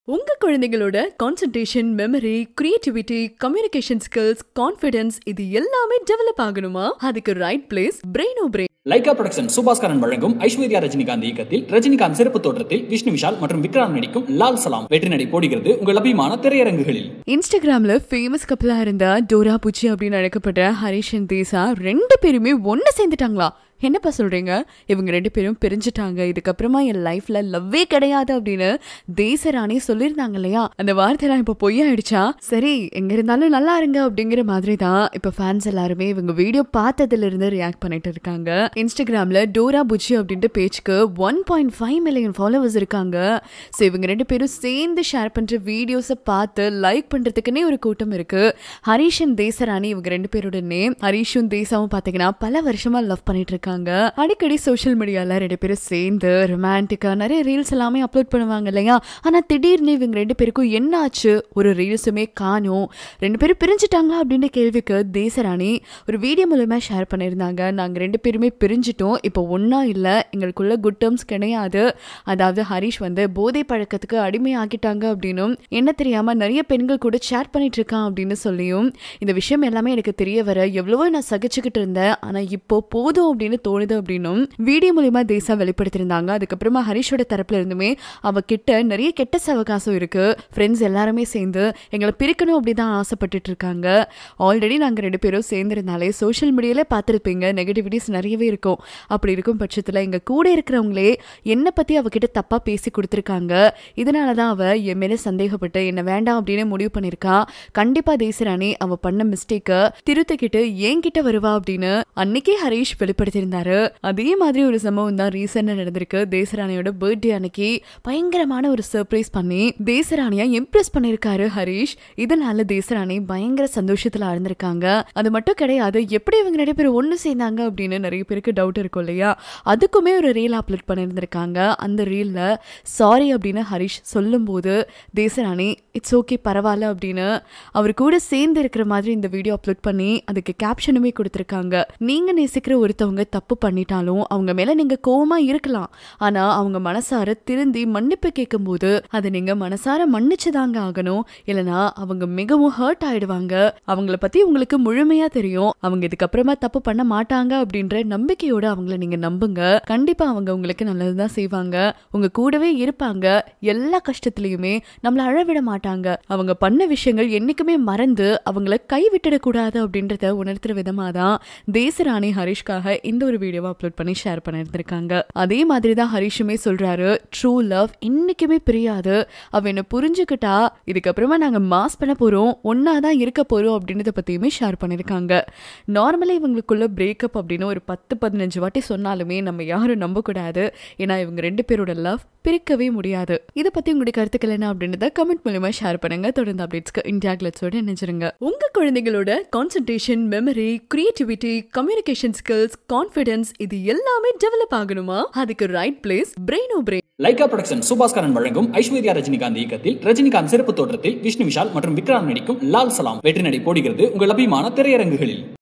உங்க குழந்தைகளோட concentration memory creativity communication skills confidence இது எல்லாமே டெவலப் ஆகணுமா அதுக்கு right place Brainobrain Lyca production Subaskaran வழங்கும் ஐஸ்வர்யா ரஜினிகாந்த் இயக்கத்தில் ரஜினிகாந்த் சிறப்பு தோற்றத்தில் விஷ்ணு விஷால் மற்றும் விக்ராம் நடிக்கும் லால் சலாம் வெற்றி நடை போடுகிறது உங்கள் அபிமான திரையரங்குகளில் இன்ஸ்டாகிராம்ல ஃபேமஸ் கப்பலா இருந்த டோரா பூச்சி அப்படின்னு அழைக்கப்பட்ட ஹரிஷன் தேசா ரெண்டு பேருமே ஒன்னு சேர்ந்துட்டாங்களா என்னப்பா சொல்றீங்க இவங்க ரெண்டு பேரும் பிரிஞ்சுட்டாங்க இதுக்கப்புறமா என் லைஃப்ல லவ்வே கிடையாது அப்படின்னு தேசராணி சொல்லியிருந்தாங்க இல்லையா அந்த வார்த்தைலாம் இப்போ பொய்யாயிடுச்சா சரி எங்க இருந்தாலும் நல்லா இருங்க அப்படிங்கிற மாதிரி தான் இப்போ ஃபேன்ஸ் எல்லாருமே இவங்க வீடியோ பார்த்ததுல இருந்து ரியாக்ட் பண்ணிட்டு இருக்காங்க இன்ஸ்டாகிராம்ல டோரா புச்சி அப்படின்ட்டு பேஜ்க்கு one point five million followers இருக்காங்க ஸோ இவங்க ரெண்டு பேரும் சேர்ந்து ஷேர் பண்ற வீடியோஸை பார்த்து லைக் பண்றதுக்குன்னே ஒரு கூட்டம் இருக்கு ஹரிஷன் தேசராணி இவங்க ரெண்டு பேரோட நேம் ஹரிஷும் தேசாவும் பார்த்தீங்கன்னா பல வருஷமா லவ் பண்ணிட்டு இருக்காங்க அடிக்கடி சோஷியல் மீடியால ரெண்டு பேரும் சேர்ந்து ரொமான்டிக்கா நிறைய ரீல்ஸ் எல்லாமே அப்லோட் பண்ணுவாங்க இல்லையா ஆனா திடீர்னு இவங்க ரெண்டு பேருக்கும் என்ன ஆச்சு ஒரு ரீல்ஸுமே காணும் ரெண்டு பேரும் பிரிஞ்சுட்டாங்களா அப்படின்ற கேள்விக்கு தேசராணி ஒரு வீடியோ மூலமா ஷேர் பண்ணியிருந்தாங்க நாங்க ரெண்டு பேருமே பிரிஞ்சிட்டோம் இப்போ ஒன்றா இல்லை எங்களுக்குள்ள குட் டேர்ம்ஸ் கிடையாது அதாவது ஹரிஷ் வந்து போதை பழக்கத்துக்கு அடிமை ஆக்கிட்டாங்க அப்படின்னும் என்ன தெரியாம நிறைய பெண்கள் கூட ஷேர் பண்ணிட்டு இருக்கான் அப்படின்னு சொல்லியும் இந்த விஷயம் எல்லாமே எனக்கு தெரிய வர எவ்வளவோ நான் சகிச்சுக்கிட்டு இருந்தேன் ஆனா இப்போ போதும் அப்படின்னு தோணுது அப்படின்னும் வீடியோ மூலியமா தேசா வெளிப்படுத்தியிருந்தாங்க அதுக்கப்புறமா ஹரிஷோட தரப்புல இருந்துமே அவ கிட்ட நிறைய கெட்ட சவகாசம் இருக்கு ஃப்ரெண்ட்ஸ் எல்லாருமே சேர்ந்து எங்களை பிரிக்கணும் அப்படிதான் ஆசைப்பட்டுட்டு இருக்காங்க ஆல்ரெடி நாங்க ரெண்டு பேரும் சேர்ந்திருந்தாலே சோஷியல் மீடியால பார்த்துருப்பீங்க நெகட்டிவிட்டிஸ் நிறையவே இருக்கும் அப்படி இருக்கும் பட்சத்துல எங்க கூட இருக்கிறவங்களே என்னை பத்தி அவகிட்ட தப்பா பேசி கொடுத்துருக்காங்க இதனால தான் அவ என் மேல சந்தேகப்பட்டு என்ன வேண்டாம் அப்படின்னு முடிவு பண்ணிருக்கா கண்டிப்பா தேசராணி அவ பண்ண மிஸ்டேக்க திருத்திக்கிட்டு என்கிட்ட வருவா அப்படின்னு அன்னைக்கே ஹரீஷ் வெளிப்படுத்தியிருந்தாரு அதே மாதிரி ஒரு சம்பவம் தான் ரீசெண்டா நடந்திருக்கு தேசராணியோட பர்த்டே அன்னைக்கு பயங்கரமான ஒரு சர்ப்ரைஸ் பண்ணி தேசராணியா இம்ப்ரெஸ் பண்ணிருக்காரு ஹரீஷ் இதனால தேசராணி பயங்கர சந்தோஷத்துல ஆழ்ந்திருக்காங்க அது மட்டும் கிடையாது எப்படி இவங்க நிறைய பேர் ஒன்று சேர்ந்தாங்க அப்படின்னு நிறைய பேருக்கு டவுட் இருக்கும் இல்லையா அதுக்குமே ஒரு ரீல் அப்லோட் பண்ணியிருந்திருக்காங்க அந்த ரீல்ல சாரி அப்படின்னு ஹரிஷ் சொல்லும்போது தேசராணி இட்ஸ் ஓகே பரவாயில்ல அப்படின்னு அவர் கூட சேர்ந்து இருக்கிற மாதிரி இந்த வீடியோ அப்லோட் பண்ணி அதுக்கு கேப்ஷனுமே கொடுத்துருக்காங்க நீங்க நேசிக்கிற ஒருத்தவங்க தப்பு பண்ணிட்டாலும் அவங்க மேல நீங்க கோவமா இருக்கலாம் ஆனா அவங்க மனசார திருந்தி மன்னிப்பு கேட்கும்போது அதை நீங்க மனசார மன்னிச்சுதாங்க ஆகணும் இல்லனா அவங்க மிகவும் ஹர்ட் ஆயிடுவாங்க அவங்கள பத்தி உங்களுக்கு முழுமையா தெரியும் அவங்க இதுக்கப்புறமா தப்பு பண்ண மாட்டாங்க அப்படின்ற நம்பிக்கையோட அவங்கள நீங்க நம்புங்க கண்டிப்பா அவங்க உங்களுக்கு நல்லதுதான் செய்வாங்க உங்க கூடவே இருப்பாங்க எல்லா கஷ்டத்துலயுமே நம்மள அழவிட மாட்டாங்க அவங்க பண்ண விஷயங்கள் என்னைக்குமே மறந்து அவங்கள கை விட்டுடக்கூடாது அப்படின்றத உணர்த்துற விதமா தான் தேசராணி ஹரிஷ்காக இந்த ஒரு வீடியோவை அப்லோட் பண்ணி ஷேர் பண்ணியிருந்திருக்காங்க அதே மாதிரி தான் ஹரிஷுமே சொல்றாரு ட்ரூ லவ் இன்னைக்குமே பிரியாது அவ என்ன புரிஞ்சுக்கிட்டா இதுக்கப்புறமா நாங்க மாஸ் பண்ண போறோம் ஒன்னா தான் இருக்க போறோம் அப்படின்றத பத்தியுமே ஷேர் பண்ணிருக்காங்க நார்மலா இவங்களுக்குள்ள பிரேக்கப் அப்படின்னு ஒரு பத்து பதினஞ்சு வாட்டி சொன்னாலுமே நம்ம யாரும் நம்பக்கூடாது ஏன்னா இவங்க ரெண்டு பேரோட லவ் பிரிக்கவே முடியாது இதை பத்தி உங்களுடைய கருத்துக்கள் என்ன அப்படின்றத கமெண்ட் மூலமா ஷேர் பண்ணுங்க தொடர்ந்து அப்டேட்ஸ்க்கு இந்தியா கிளட்ஸோட நினைச்சிருங்க உங்க குழந்தைகளோட concentration memory creativity communication skills confidence இது எல்லாமே டெவலப் ஆகணுமா அதுக்கு right place Brainobrain Lyca production Subaskaran வழங்கும் ஐஸ்வர்யா ரஜினிகாந்த் இயக்கத்தில் ரஜினிகாந்த் சிறப்பு தோற்றத்தில் விஷ்ணு விஷால் மற்றும் விக்ராம் நடிக்கும் லால் சலாம் வெற்றி நடை போடுகிறது உங்கள் அபிமான திரையரங்குகளில்